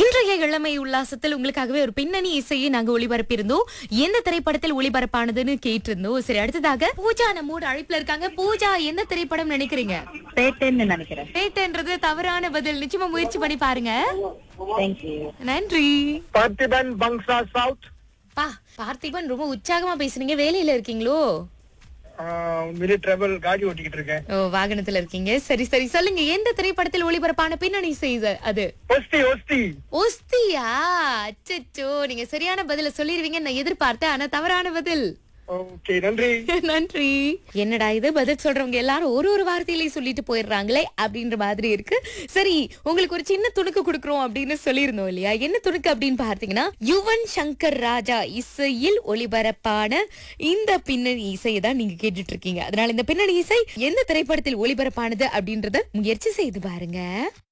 இன்றைய இளமை உல்லாசத்தில் உங்களுக்காகவே ஒரு பின்னணி இசையை நாங்க ஒளிபரப்பியிருந்தோம் எந்த திரைப்படத்தில் ஒளிபரப்பானதுன்னு கேட்டிருந்தோம் சரி அடுத்ததாக பூஜா நம்மோட அழைப்புல இருக்காங்க பூஜா எந்த திரைப்படம் நினைக்கிறீங்க பேட்டேன்னு நினைக்கிறேன் பேட்டன்றது தவறான பதில் நிச்சயமா முயற்சி பண்ணி பாருங்க தேங்க்யூ நன்றி பார்த்திபன் பங்ஸா சவுத் பா பார்த்திபன் ரொம்ப உற்சாகமா பேசுனீங்க வேலையில இருக்கீங்களோ மினி டிராவல் காடி ஓட்டிக்கிட்டு இருக்கேன் ஓ வாகனத்துல இருக்கீங்க சரி சரி சொல்லுங்க எந்த திரைப்படத்தில் ஒளிபரப்பான பின்னணி செய்த அது ஒஸ்தி ஒஸ்தி ஒஸ்தியா அச்சச்சோ நீங்க சரியான பதில சொல்லிருவீங்க நான் எதிர்பார்த்தேன் ஆனா தவறான பதில் ஓகே நன்றி நன்றி என்னடா இது பதில் சொல்றவங்க எல்லாரும் ஒரு ஒரு வார்த்தையிலேயே சொல்லிட்டு போயிடுறாங்களே அப்படின்ற மாதிரி இருக்கு சரி உங்களுக்கு ஒரு சின்ன துணுக்கு கொடுக்குறோம் அப்படின்னு சொல்லியிருந்தோம் இல்லையா என்ன துணுக்கு அப்படின்னு பார்த்தீங்கன்னா யுவன் சங்கர் ராஜா இசையில் ஒளிபரப்பான இந்த பின்னணி இசையை தான் நீங்க கேட்டுட்டு இருக்கீங்க அதனால இந்த பின்னணி இசை எந்த திரைப்படத்தில் ஒளிபரப்பானது அப்படின்றத முயற்சி செய்து பாருங்க